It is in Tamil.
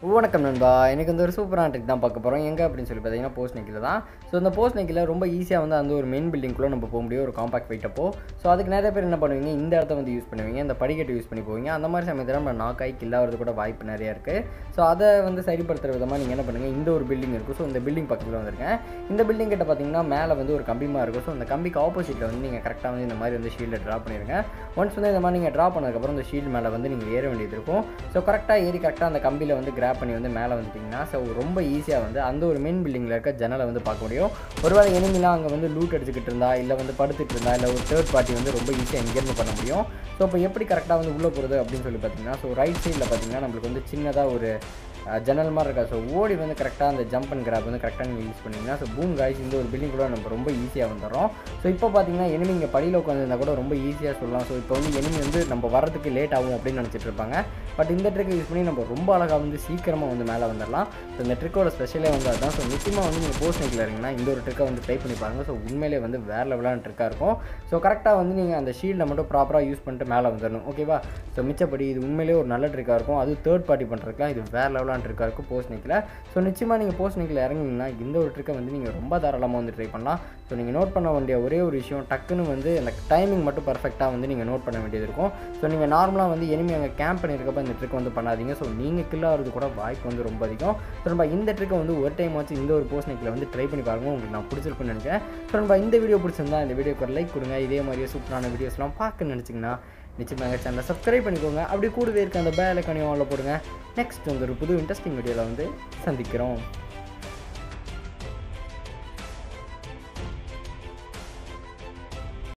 வணக்கம் நண்பா எனக்கு வந்து ஒரு சூப்பரான ட்ரிக் தான் பார்க்க போகிறோம் எங்கே அப்படின்னு சொல்லி பார்த்தீங்கன்னா போஸ்ட் நெக்கில் தான் ஸோ இந்த போஸ்ட் நெக்கில் ரொம்ப ஈஸியாக வந்து அந்த ஒரு மெயின் பில்டிங்குள்ளே நம்ம போக முடியும் ஒரு காம்பாக்ட் வெயிட்டப்போ ஸோ அதுக்கு நிறைய பேர் என்ன பண்ணுவீங்க இந்த இடத்த வந்து யூஸ் பண்ணுவீங்க இந்த படிக்கட்டு யூஸ் பண்ணி போவீங்க அந்த மாதிரி சமயத்தில் நம்ம நாக்காய் கில்லாவது கூட வாய்ப்பு நிறையா இருக்குது ஸோ அதை வந்து சரிப்படுத்துகிற விதமாக நீங்கள் என்ன பண்ணுங்கள் இந்த ஒரு பில்டிங் இருக்கும் ஸோ இந்த பில்டிங் பக்கத்தில் வந்திருக்கேன் இந்த பில்டிங் கிட்ட பார்த்தீங்கன்னா மேலே வந்து ஒரு கம்பிமா இருக்கும் ஸோ அந்த கம்பிக்கு ஆப்போசிட்டில் வந்து நீங்கள் கரெக்டாக வந்து இந்த மாதிரி வந்து ஷீல்டை ட்ரா பண்ணிடுங்க ஒன்ஸ் வந்து இந்த மாதிரி நீங்கள் ட்ரா பண்ணதுக்கப்புறம் இந்த ஷீல்டு மேலே வந்து நீங்கள் ஏற வேண்டியது இருக்கும் ஸோ கரெக்டாக ஏறி கரெக்டாக அந்த கம்பியில் வந்து கிராப் பண்ணி வந்து மேலே வந்துட்டிங்கன்னா ஸோ ரொம்ப ஈஸியாக வந்து அந்த ஒரு மெயின் பில்டிங்கில் இருக்க ஜன்னலை வந்து பார்க்க முடியும் ஒருவேளை எனிமிலாம் அங்கே வந்து லூட் அடிச்சுக்கிட்டு இருந்தா இல்லை வந்து படுத்துட்டு இருந்தா இல்லை ஒரு தேர்ட் பார்ட்டி வந்து ரொம்ப ஈஸியாக எங்கேருந்து பண்ண முடியும் ஸோ இப்போ எப்படி கரெக்டாக வந்து உள்ளே போகிறது அப்படின்னு சொல்லி பார்த்தீங்கன்னா ஸோ ரைட் சைடில் பார்த்தீங்கன்னா நம்மளுக்கு வந்து சின்னதாக ஒரு அஹ், ஜன்னல் மாதிரி இருக்கா ஸோ ஓடி வந்து கரெக்டாக அந்த ஜம்ப் அண்ட் கிராப் வந்து கரெக்டாக நீங்கள் யூஸ் பண்ணிங்கன்னா ஸோ பூம் காய்ஸ் இந்த ஒரு பில்டிங் கூட நம்ம ரொம்ப ஈஸியாக வந்துடுறோம் ஸோ இப்போ பார்த்தீங்கன்னா enemy இங்கே படியில் உட்காந்துருந்தா கூட ரொம்ப ஈஸியாக சொல்லலாம் ஸோ இப்போ வந்து enemy வந்து நம்ம வரதுக்கு லேட் ஆகும் அப்படின்னு நினச்சிட்டு இருப்பாங்க பட் இந்த ட்ரிக்கை யூஸ் பண்ணி நம்ம ரொம்ப அழகாக வந்து சீக்கிரமாக வந்து மேலே வந்துடலாம் ஸோ இந்த ட்ரிக்கோட ஸ்பெஷலே வந்து அதுதான் ஸோ நிச்சயமாக வந்து நீங்கள் போஸ்ட் நெக்கில் இருக்கீங்கன்னா இந்த ஒரு ட்ரிக்கை வந்து ட்ரை பண்ணி பாருங்கள் ஸோ உண்மையிலே வந்து வேறு லெவலான ட்ரிக்காக இருக்கும் ஸோ கரெக்டாக வந்து நீங்கள் அந்த ஷீல்டை மட்டும் ப்ராப்பராக யூஸ் பண்ணிட்டு மேலே வந்துடணும் ஓகேவா ஸோ மிச்சப்படி இது உண்மையிலே ஒரு நல்ல ட்ரிக்காக இருக்கும் அது தேர்ட் பார்ட்டி பண்ணுறதுக்குலாம் இது வேறு லெவலான ட்ரிக்காக இருக்கும் போஸ்ட் நெக்கில் ஸோ நிச்சயமாக நீங்கள் போஸ்ட் நெக்கில் இறங்குனீங்கன்னா இந்த ஒரு ட்ரிக்கை வந்து நீங்கள் ரொம்ப தாராளமாக வந்து ட்ரை பண்ணலாம் ஸோ நீங்கள் நோட் பண்ண வேண்டிய ஒரே ஒரு விஷயம் டக்குன்னு வந்து அந்த டைமிங் மட்டும் பர்ஃபெக்டாக வந்து நீங்கள் நோட் பண்ண வேண்டியது இருக்கும் ஸோ நீங்கள் நார்மலாக வந்து enemy அங்கே கேம்ப் பண்ணியிருக்கப்ப இந்த ட்ரிக் வந்து பண்ணாதீங்க ஸோ நீங்கள் கில் ஆகிறது கூட வாய்ப்பு வந்து ரொம்ப அதிகம் ஸோ நம்ம இந்த ட்ரிக்கை வந்து ஒரு டைம் வச்சு இந்த ஒரு போஸ்ட் நெக்கில் வந்து ட்ரை பண்ணி பாருங்க உங்களுக்கு நான் பிடிச்சிருக்குன்னு நினைக்கிறேன் ஸோ நம்ம இந்த வீடியோ பிடிச்சிருந்தா இந்த வீடியோக்கு ஒரு லைக் கொடுங்க இதே மாதிரியே சூப்பரான வீடியோஸ்லாம் பார்க்க நினச்சிங்கன்னா நிச்சயமாக எங்கள் சேனலை சப்ஸ்கிரைப் பண்ணிக்கோங்க அப்படி கூடவே இருக்க அந்த பேலைக்கானையும் ஆளில் போடுங்க நெக்ஸ்ட் வந்து ஒரு புது இன்ட்ரெஸ்டிங் வீடியோவில் வந்து சந்திக்கிறோம்